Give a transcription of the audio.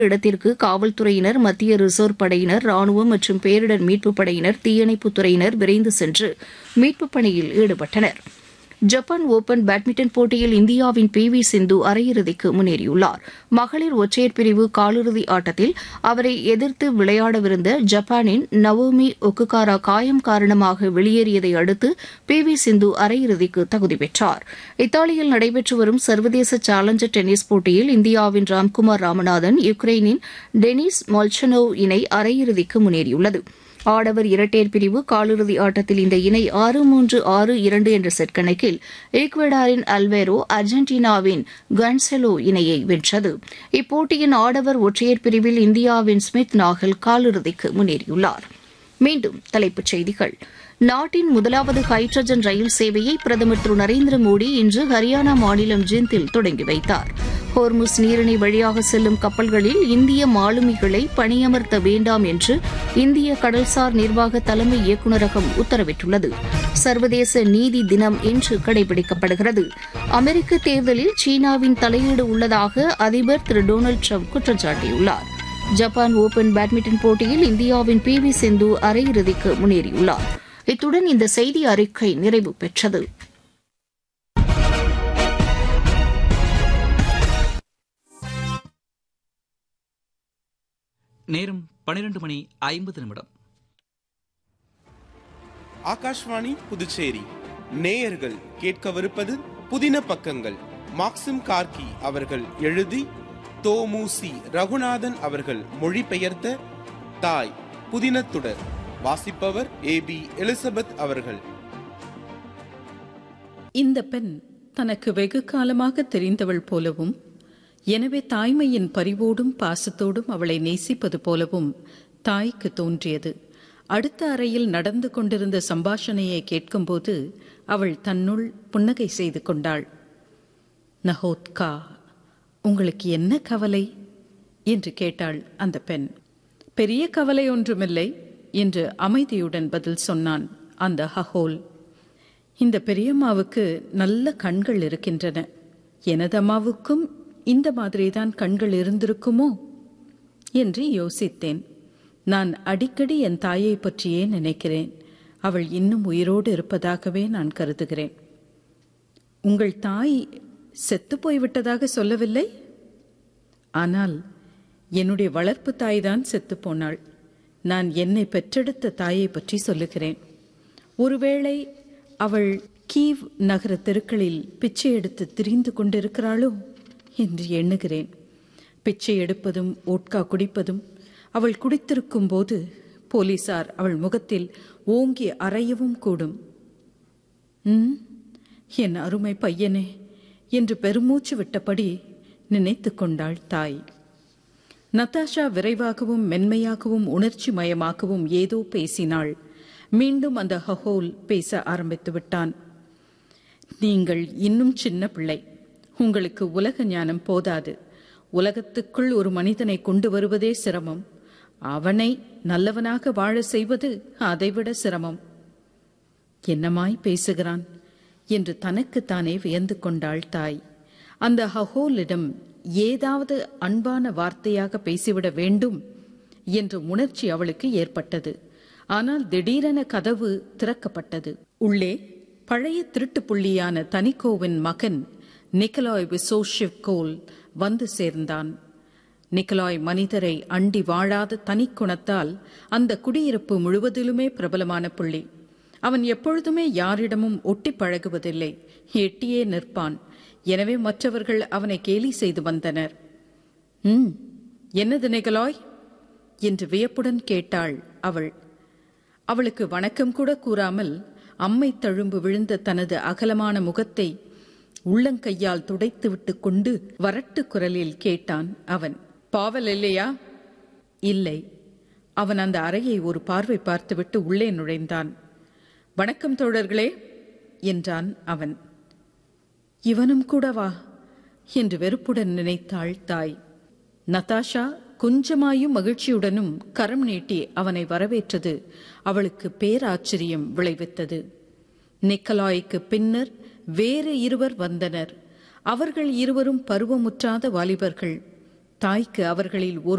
இடத்திற்கு காவல்துறையினர் மத்திய ரிசர்வ் படையினர் ராணுவம் மற்றும் பேரிடர் மீட்புப் படையினர் தீயணைப்புத் துறையினர் விரைந்து சென்று மீட்புப் பணியில் ஈடுபட்டனர் ஜப்பான் ஓபன் பேட்மிண்டன் போட்டியில் இந்தியாவின் பி வி சிந்து அரையிறுதிக்கு முன்னேறியுள்ளார் மகளிர் ஒற்றையர் பிரிவு காலிறுதி ஆட்டத்தில் அவரை எதிர்த்து விளையாடவிருந்த ஜப்பானின் நவோமி ஒக்குகாரா காயம் காரணமாக வெளியேறியதை அடுத்து பி வி சிந்து அரையிறுதிக்கு தகுதி பெற்றார் இத்தாலியில் நடைபெற்று வரும் சர்வதேச சேலஞ்சர் டென்னிஸ் போட்டியில் இந்தியாவின் ராம்குமார் ராமநாதன் யுக்ரைனின் டெனிஸ் மொல்ச்சனோவ் இணை அரையிறுதிக்கு முன்னேறியுள்ளது ஆடவர் இரட்டையர் பிரிவு காலிறுதி ஆட்டத்தில் இந்த இணை ஆறு மூன்று ஆறு இரண்டு என்ற செட் கணக்கில் ஈக்வடாரின் அல்வேரோ அர்ஜென்டினாவின் கன்செலோ இணையை வென்றது இப்போட்டியின் ஆடவர் ஒற்றையர் பிரிவில் இந்தியாவின் ஸ்மித் நாகல் காலிறுதிக்கு முன்னேறியுள்ளார் மீண்டும் தலைப்புச் செய்திகள் நாட்டின் முதலாவது ஹைட்ரஜன் ரயில் சேவையை பிரதமர் திரு நரேந்திர மோடி இன்று ஹரியானா மாநிலம் ஜிந்தில் தொடங்கி வைத்தார் ஹோர்முஸ் நீரிணை வழியாக செல்லும் கப்பல்களில் இந்திய மாலுமிகளை பணியமர்த்த வேண்டாம் என்று இந்திய கடல்சார் நிர்வாக தலைமை இயக்குநரகம் உத்தரவிட்டுள்ளது சர்வதேச நீதி தினம் இன்று கடைபிடிக்கப்படுகிறது அமெரிக்க தேர்தலில் சீனாவின் தலையீடு உள்ளதாக அதிபர் திரு டொனால்டு ட்ரம்ப் குற்றம் சாட்டியுள்ளார் ஜப்பான் ஓபன் பேட்மிண்டன் போட்டியில் இந்தியாவின் பி வி சிந்து அரையிறுதிக்கு முன்னேறியுள்ளார் இத்துடன் இந்த செய்தி அறிக்கை நிறைவு பெற்றது நேரம் பனிரெண்டு மணி ஐம்பது நிமிடம் ஆகாஷ்வாணி புதுச்சேரி நேயர்கள் கேட்கவிருப்பது புதின பக்கங்கள் மாக்சிம் கார்கி அவர்கள் எழுதி தோமுசி ரகுநாதன் அவர்கள் மொழிபெயர்த்த தாய் புதினத்துடர் வாசிப்பவர் ஏ பி எலிசபெத் அவர்கள் இந்த பெண் தனக்கு வெகு காலமாக தெரிந்தவள் போலவும் எனவே தாய்மையின் பரிவோடும் பாசத்தோடும் அவளை நேசிப்பது போலவும் தாய்க்கு தோன்றியது அடுத்த அறையில் நடந்து கொண்டிருந்த சம்பாஷணையை கேட்கும்போது அவள் தன்னுள் புன்னகை செய்து கொண்டாள் நஹோத்கா உங்களுக்கு என்ன கவலை என்று கேட்டாள் அந்த பெண் பெரிய கவலை ஒன்றுமில்லை என்று அமைதியுடன் பதில் சொன்னான் அந்த ஹஹோல் இந்த பெரியம்மாவுக்கு நல்ல கண்கள் இருக்கின்றன எனது அம்மாவுக்கும் இந்த மாதிரிதான் கண்கள் இருந்திருக்குமோ என்று யோசித்தேன் நான் அடிக்கடி என் தாயை பற்றியே நினைக்கிறேன் அவள் இன்னும் உயிரோடு இருப்பதாகவே நான் கருதுகிறேன் உங்கள் தாய் செத்து போய்விட்டதாக சொல்லவில்லை ஆனால் என்னுடைய வளர்ப்பு தாய்தான் செத்து போனாள் நான் என்னை பெற்றெடுத்த தாயை பற்றி சொல்லுகிறேன் ஒருவேளை அவள் கீவ் நகர தெருக்களில் பிச்சை எடுத்து திரிந்து கொண்டிருக்கிறாளோ என்று எண்ணுகிறேன் பிச்சை எடுப்பதும் ஓட்கா குடிப்பதும் அவள் குடித்திருக்கும் போது போலீசார் அவள் முகத்தில் ஓங்கி அறையவும் கூடும் ம் என் அருமை பையனே என்று பெருமூச்சு விட்டபடி நினைத்து கொண்டாள் தாய் நத்தாஷா விரைவாகவும் மென்மையாகவும் உணர்ச்சி மயமாகவும் ஏதோ பேசினாள் மீண்டும் அந்த ஹஹோல் பேச ஆரம்பித்து விட்டான் நீங்கள் இன்னும் சின்ன பிள்ளை உங்களுக்கு உலக ஞானம் போதாது உலகத்துக்குள் ஒரு மனிதனை கொண்டு வருவதே சிரமம் அவனை நல்லவனாக வாழ செய்வது அதைவிட சிரமம் என்னமாய் பேசுகிறான் என்று தனக்குத்தானே வியந்து கொண்டாள் தாய் அந்த ஹஹோலிடம் ஏதாவது அன்பான வார்த்தையாக பேசிவிட வேண்டும் என்ற உணர்ச்சி அவளுக்கு ஏற்பட்டது ஆனால் திடீரென கதவு திறக்கப்பட்டது உள்ளே பழைய திருட்டு புள்ளியான தனிக்கோவின் மகன் நிக்கலாய் விசோஷிவ் கோல் வந்து சேர்ந்தான் நிக்கலாய் மனிதரை அண்டி வாழாத தனிக்குணத்தால் அந்த குடியிருப்பு முழுவதிலுமே பிரபலமான புள்ளி அவன் எப்பொழுதுமே யாரிடமும் ஒட்டி பழகுவதில்லை எட்டியே நிற்பான் எனவே மற்றவர்கள் அவனை கேலி செய்து வந்தனர் ம் என்னது நிகலாய் என்று வியப்புடன் கேட்டாள் அவள் அவளுக்கு வணக்கம் கூட கூறாமல் அம்மை தழும்பு விழுந்த தனது அகலமான முகத்தை உள்ளங்கையால் துடைத்துவிட்டு கொண்டு வரட்டு குரலில் கேட்டான் அவன் பாவல் இல்லையா இல்லை அவன் அந்த அறையை ஒரு பார்வை பார்த்துவிட்டு உள்ளே நுழைந்தான் வணக்கம் தோழர்களே என்றான் அவன் இவனும் கூடவா என்று வெறுப்புடன் நினைத்தாள் தாய் நதாஷா கொஞ்சமாயும் மகிழ்ச்சியுடனும் கரம் நீட்டி அவனை வரவேற்றது அவளுக்கு பேராச்சரியம் விளைவித்தது நிக்கலாய்க்கு பின்னர் வேறு இருவர் வந்தனர் அவர்கள் இருவரும் பருவமுற்றாத வாலிபர்கள் தாய்க்கு அவர்களில் ஒரு